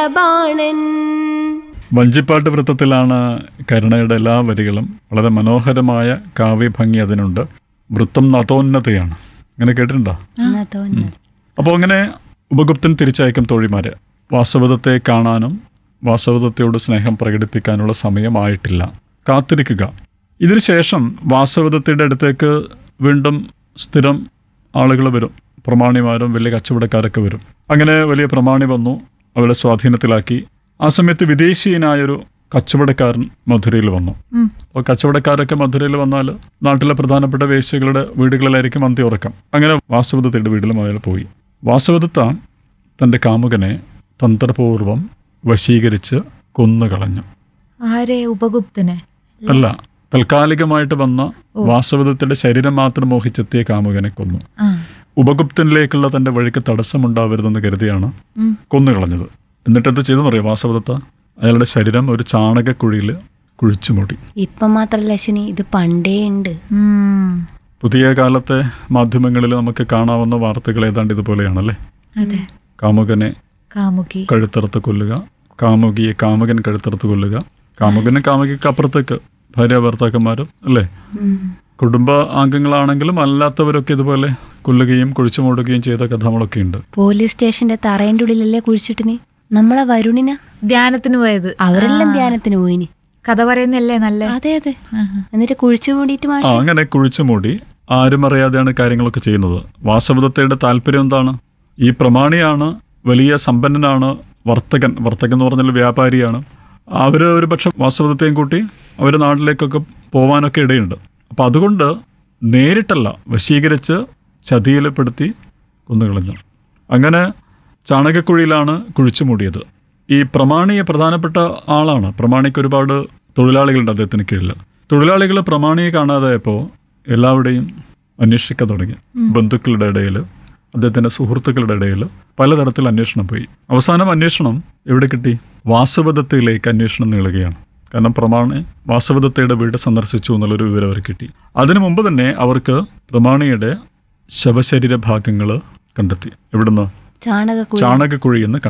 ബാണൻ വഞ്ചിപ്പാട്ട് വൃത്തത്തിലാണ് കരുണയുടെ എല്ലാ വരികളും വളരെ മനോഹരമായ കാവ്യഭംഗി അതിനുണ്ട് വൃത്തം നതോന്നതയാണ് അങ്ങനെ കേട്ടിട്ടുണ്ടോ എന്നാ തോന്നുന്നത് അപ്പോൾ അങ്ങനെ ഉപഗുപ്തൻ തിരിച്ചയക്കും തോഴിമാരെ വാസവദത്തെ കാണാനും വാസവദത്തയോട് സ്നേഹം പ്രകടിപ്പിക്കാനുള്ള സമയമായിട്ടില്ല കാത്തിരിക്കുക ഇതിനുശേഷം വാസവദത്തയുടെ അടുത്തേക്ക് വീണ്ടും സ്ഥിരം ആളുകൾ വരും പ്രമാണിമാരും വലിയ കച്ചവടക്കാരൊക്കെ വരും അങ്ങനെ വലിയ പ്രമാണി വന്നു അവളെ സ്വാധീനത്തിലാക്കി ആ സമയത്ത് വിദേശീയനായൊരു കച്ചവടക്കാരൻ മധുരയിൽ വന്നു അപ്പോൾ കച്ചവടക്കാരൊക്കെ മധുരയിൽ വന്നാൽ നാട്ടിലെ പ്രധാനപ്പെട്ട വേശ്യകളുടെ വീടുകളിലായിരിക്കും അന്ത്യ ഉറക്കം അങ്ങനെ വാസവദത്തയുടെ വീട്ടിലും അയാൾ പോയി വാസവദത്ത തൻ്റെ കാമുകനെ തന്ത്രപൂർവം വശീകരിച്ച് കൊന്നുകളഞ്ഞു ആരെ ഉപഗുപ്തനെ അല്ല താൽക്കാലികമായിട്ട് വന്ന വാസവദത്തയുടെ ശരീരം മാത്രം മോഹിച്ചെത്തിയ കാമുകനെ കൊന്നു ആ ഉപഗുപ്തനിലേക്കുള്ള തൻ്റെ വഴിക്ക് തടസ്സമുണ്ടാവരുതെന്ന് കരുതിയാണ് ഉം. കൊന്നുകളഞ്ഞത് എന്നിട്ട് എന്ത് ചെയ്തെന്നറിയോ വാസവദത്ത അയാളുടെ ശരീരം ഒരു ചാണകക്കുഴിയിൽ കുഴിച്ചു മൂടി ഇപ്പം മാത്രല്ല അശ്വിനി ഇത് പണ്ടേ ഉണ്ട് ഉം. പുതിയ കാലത്തെ മാധ്യമങ്ങളിൽ നമുക്ക് കാണാവുന്ന വാർത്തകൾ ഏതാണ്ട് ഇതുപോലെയാണല്ലേ അതെ കാമുകനെ കാമുകി കഴുത്തറുത്ത് കൊല്ലുക കാമുകിയെ കാമുകൻ കഴുത്തറുത്ത് കൊല്ലുക കാമുകനെ കാമുകിക്ക് അപ്പുറത്തേക്ക് ഭാര്യ ഭർത്താക്കന്മാരും അല്ലേ കുടുംബ അംഗങ്ങളാണെങ്കിലും അല്ലാത്തവരൊക്കെ ഇതുപോലെ കൊല്ലുകയും കുഴിച്ചു മൂടുകയും ചെയ്ത കഥകളൊക്കെ ഉണ്ട് പോലീസ് സ്റ്റേഷന്റെ തറയിന്റെ ഉള്ളിലല്ലേ കുഴിച്ചിട്ടിന് നമ്മളെ വരുണിന ധ്യാനത്തിന് പോയത് അവരെല്ലാം ധ്യാനത്തിന് പോയിന് കഥ പറയുന്നല്ലേ നല്ല അതെ അതെ എന്നിട്ട് കുഴിച്ചു മൂടിയിട്ട് ആ മാഷ് അങ്ങനെ കുഴിച്ചു മൂടി ആരും അറിയാതെയാണ് കാര്യങ്ങളൊക്കെ ചെയ്യുന്നത് വാസവദത്തയുടെ താല്പര്യം എന്താണ് ഈ പ്രമാണിയാണ് വലിയ സമ്പന്നനാണ് വർത്തകൻ വർത്തകൻ എന്ന് പറഞ്ഞാൽ വ്യാപാരിയാണ് അവർ ഒരു പക്ഷെ വാസവദത്തെയും കൂട്ടി അവർ നാട്ടിലേക്കൊക്കെ പോവാനൊക്കെ ഇടയുണ്ട് അപ്പം അതുകൊണ്ട് നേരിട്ടല്ല വശീകരിച്ച് ചതിയിൽപ്പെടുത്തി കൊന്നുകളഞ്ഞു അങ്ങനെ ചാണകക്കുഴിയിലാണ് കുഴിച്ചു മൂടിയത് ഈ പ്രമാണിയെ പ്രധാനപ്പെട്ട ആളാണ് പ്രമാണിക്ക് ഒരുപാട് തൊഴിലാളികളുണ്ട് അദ്ദേഹത്തിന് കീഴിൽ തൊഴിലാളികൾ പ്രമാണിയെ കാണാതായപ്പോൾ എല്ലാവരുടെയും അന്വേഷിക്കാൻ തുടങ്ങി ബന്ധുക്കളുടെ ഇടയിൽ അദ്ദേഹത്തിൻ്റെ സുഹൃത്തുക്കളുടെ ഇടയിൽ പലതരത്തിൽ അന്വേഷണം പോയി അവസാനം അന്വേഷണം എവിടെ കിട്ടി വാസവദത്തയിലേക്ക് അന്വേഷണം നീളുകയാണ് കാരണം പ്രമാണി വാസവദത്തയുടെ വീട് സന്ദർശിച്ചു എന്നുള്ളൊരു വിവരം അവർ കിട്ടി അതിനു മുമ്പ് തന്നെ അവർക്ക് പ്രമാണിയുടെ ശവശരീര ഭാഗങ്ങൾ കണ്ടെത്തി എവിടുന്ന് ചാണകക്കുഴി ചാണകക്കുഴി എന്ന്